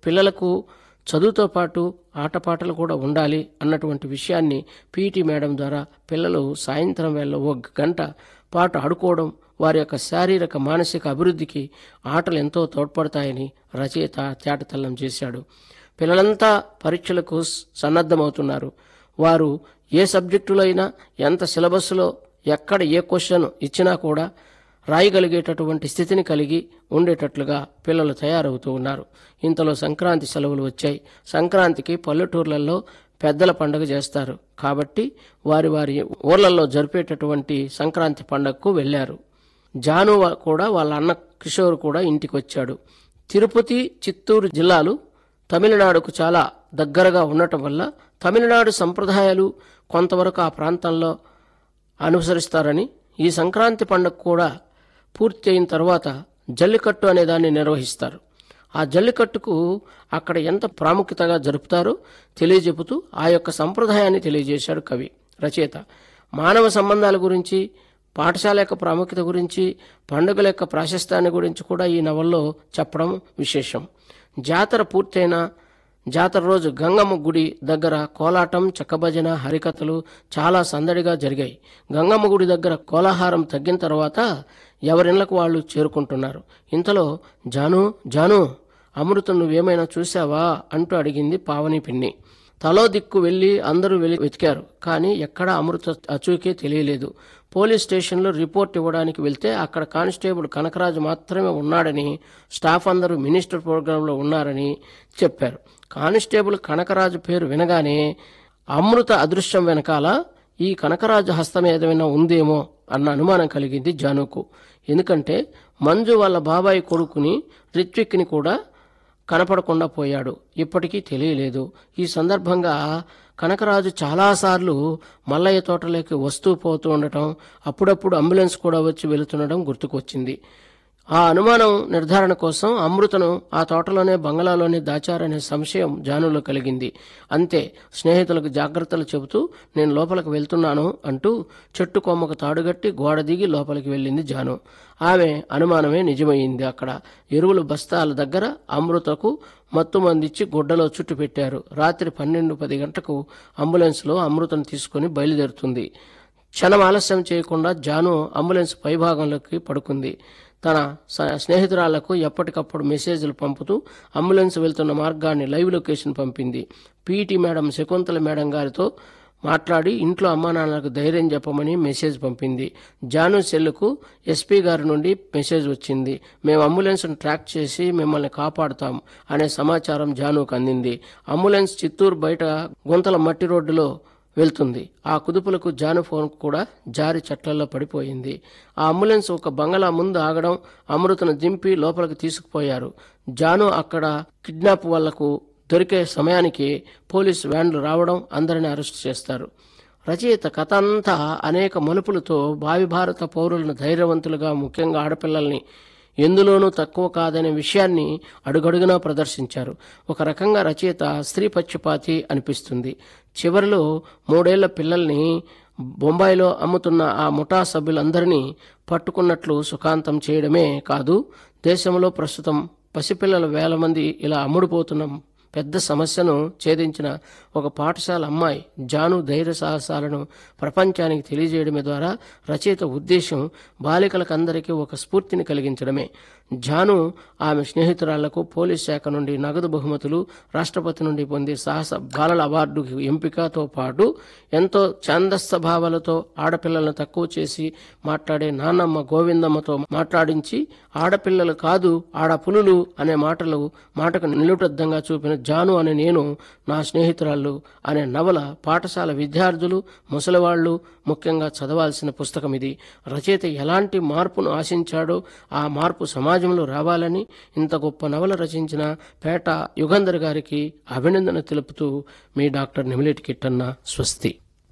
పిల్లలకు చదువుతో పాటు ఆటపాటలు కూడా ఉండాలి అన్నటువంటి విషయాన్ని పీటీ మేడం ద్వారా పిల్లలు సాయంత్రం వేళ ఒక గంట పాటు ఆడుకోవడం వారి యొక్క శారీరక మానసిక అభివృద్ధికి ఆటలు ఎంతో తోడ్పడతాయని రచయిత తేటతల్లం చేశాడు పిల్లలంతా పరీక్షలకు సన్నద్ధమవుతున్నారు వారు ఏ సబ్జెక్టులో అయినా ఎంత సిలబస్లో ఎక్కడ ఏ క్వశ్చన్ ఇచ్చినా కూడా రాయగలిగేటటువంటి స్థితిని కలిగి ఉండేటట్లుగా పిల్లలు తయారవుతూ ఉన్నారు ఇంతలో సంక్రాంతి సెలవులు వచ్చాయి సంక్రాంతికి పల్లెటూర్లలో పెద్దల పండుగ చేస్తారు కాబట్టి వారి వారి ఊర్లలో జరిపేటటువంటి సంక్రాంతి పండుగకు వెళ్ళారు జాను వా- కూడా వాళ్ళ అన్న కిషోర్ కూడా ఇంటికి వచ్చాడు తిరుపతి చిత్తూరు జిల్లాలు తమిళనాడుకు చాలా దగ్గరగా ఉండటం వల్ల తమిళనాడు సంప్రదాయాలు కొంతవరకు ఆ ప్రాంతంలో అనుసరిస్తారని ఈ సంక్రాంతి పండుగ కూడా పూర్తి అయిన తర్వాత జల్లికట్టు అనే దాన్ని నిర్వహిస్తారు ఆ జల్లికట్టుకు అక్కడ ఎంత ప్రాముఖ్యతగా జరుపుతారో తెలియజెపుతూ ఆ యొక్క సంప్రదాయాన్ని తెలియజేశాడు కవి రచయిత మానవ సంబంధాల గురించి పాఠశాల యొక్క ప్రాముఖ్యత గురించి పండుగల యొక్క ప్రాశస్త్యాన్ని గురించి కూడా ఈ నవల్లో చెప్పడం విశేషం జాతర పూర్తయిన జాతర రోజు గంగమ్మ గుడి దగ్గర కోలాటం చెక్కభజన హరికథలు చాలా సందడిగా జరిగాయి గంగమ్మ గుడి దగ్గర కోలాహారం తగ్గిన తర్వాత ఎవరిళ్లకు వాళ్ళు చేరుకుంటున్నారు ఇంతలో జాను జాను అమృతం నువ్వేమైనా చూసావా అంటూ అడిగింది పావని పిన్ని తలో దిక్కు వెళ్ళి అందరూ వెళ్ళి వెతికారు కానీ ఎక్కడ అమృత అచూకే తెలియలేదు పోలీస్ స్టేషన్లో రిపోర్ట్ ఇవ్వడానికి వెళ్తే అక్కడ కానిస్టేబుల్ కనకరాజు మాత్రమే ఉన్నాడని స్టాఫ్ అందరూ మినిస్టర్ ప్రోగ్రాంలో ఉన్నారని చెప్పారు కానిస్టేబుల్ కనకరాజు పేరు వినగానే అమృత అదృశ్యం వెనకాల ఈ కనకరాజు హస్తం ఏదైనా ఉందేమో అన్న అనుమానం కలిగింది జానుకు ఎందుకంటే మంజు వాళ్ళ బాబాయ్ కొడుకుని రిత్విక్ని కూడా కనపడకుండా పోయాడు ఇప్పటికీ తెలియలేదు ఈ సందర్భంగా కనకరాజు చాలాసార్లు మల్లయ్య తోటలోకి వస్తూ పోతూ ఉండటం అప్పుడప్పుడు అంబులెన్స్ కూడా వచ్చి వెళుతుండటం గుర్తుకొచ్చింది ఆ అనుమానం నిర్ధారణ కోసం అమృతను ఆ తోటలోనే బంగళాలోనే దాచారనే సంశయం జానులో కలిగింది అంతే స్నేహితులకు జాగ్రత్తలు చెబుతూ నేను లోపలికి వెళ్తున్నాను అంటూ చెట్టు కొమ్మకు తాడుగట్టి గోడ దిగి లోపలికి వెళ్ళింది జాను ఆమె అనుమానమే నిజమైంది అక్కడ ఎరువుల బస్తాల దగ్గర అమృతకు మత్తు మందిచ్చి గుడ్డలో చుట్టు పెట్టారు రాత్రి పన్నెండు పది గంటలకు అంబులెన్స్లో అమృతను తీసుకుని బయలుదేరుతుంది క్షణం ఆలస్యం చేయకుండా జాను అంబులెన్స్ పైభాగంలోకి పడుకుంది తన స- స్నేహితురాళ్లకు ఎప్పటికప్పుడు మెసేజ్లు పంపుతూ అంబులెన్స్ వెళ్తున్న మార్గాన్ని లైవ్ లొకేషన్ పంపింది పీటీ మేడం శకుంతల మేడం గారితో మాట్లాడి ఇంట్లో అమ్మా నాన్నలకు ధైర్యం చెప్పమని మెసేజ్ పంపింది జాను సెల్లుకు ఎస్పీ గారి నుండి మెసేజ్ వచ్చింది మేము అంబులెన్స్ను ట్రాక్ చేసి మిమ్మల్ని కాపాడుతాం అనే సమాచారం జానుకు అందింది అంబులెన్స్ చిత్తూరు బయట గుంతల మట్టి రోడ్డులో వెళ్తుంది ఆ కుదుపులకు జాను ఫోన్ కూడా జారి చెట్లలో పడిపోయింది ఆ అంబులెన్స్ ఒక బంగళా ముందు ఆగడం అమృతను దింపి లోపలికి తీసుకుపోయారు జాను అక్కడ కిడ్నాప్ వాళ్లకు దొరికే సమయానికి పోలీసు వ్యాన్లు రావడం అందరిని అరెస్ట్ చేస్తారు రచయిత కథ అంతా అనేక మలుపులతో భావి భారత పౌరులను ధైర్యవంతులుగా ముఖ్యంగా ఆడపిల్లల్ని ఎందులోనూ తక్కువ కాదనే విషయాన్ని అడుగడుగునా ప్రదర్శించారు ఒక రకంగా రచయిత స్త్రీ పక్షపాతి అనిపిస్తుంది చివరిలో మూడేళ్ల పిల్లల్ని బొంబాయిలో అమ్ముతున్న ఆ ముఠా సభ్యులందరినీ పట్టుకున్నట్లు సుఖాంతం చేయడమే కాదు దేశంలో ప్రస్తుతం పసిపిల్లల వేల మంది ఇలా అమ్ముడుపోతున్న పెద్ద సమస్యను ఛేదించిన ఒక పాఠశాల అమ్మాయి జాను ధైర్య సాహసాలను ప్రపంచానికి తెలియజేయడమే ద్వారా రచయిత ఉద్దేశం బాలికలకందరికీ ఒక స్ఫూర్తిని కలిగించడమే జాను ఆమె స్నేహితురాళ్లకు పోలీస్ శాఖ నుండి నగదు బహుమతులు రాష్ట్రపతి నుండి పొందే సాహస బాలల అవార్డు ఎంపికతో పాటు ఎంతో ఛాందస్స భావాలతో ఆడపిల్లలను తక్కువ చేసి మాట్లాడే నాన్నమ్మ గోవిందమ్మతో మాట్లాడించి ఆడపిల్లలు కాదు ఆడపులులు అనే మాటలు మాటకు నిలుటద్దంగా చూపిన జాను అనే నేను నా స్నేహితురాళ్ళు అనే నవల పాఠశాల విద్యార్థులు ముసలివాళ్లు ముఖ్యంగా చదవాల్సిన పుస్తకం ఇది రచయిత ఎలాంటి మార్పును ఆశించాడో ఆ మార్పు సమాజంలో రావాలని ఇంత గొప్ప నవల రచించిన పేట యుగంధర్ గారికి అభినందన తెలుపుతూ మీ డాక్టర్ నిమిలేటి కిట్టన్న స్వస్తి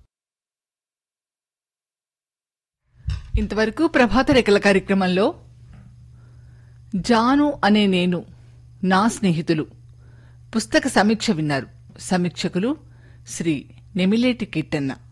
ఇంతవరకు ప్రభాత రేఖల కార్యక్రమంలో జాను అనే నేను నా స్నేహితులు పుస్తక సమీక్ష విన్నారు సమీక్షకులు శ్రీ నెమిలేటి కిట్టన్న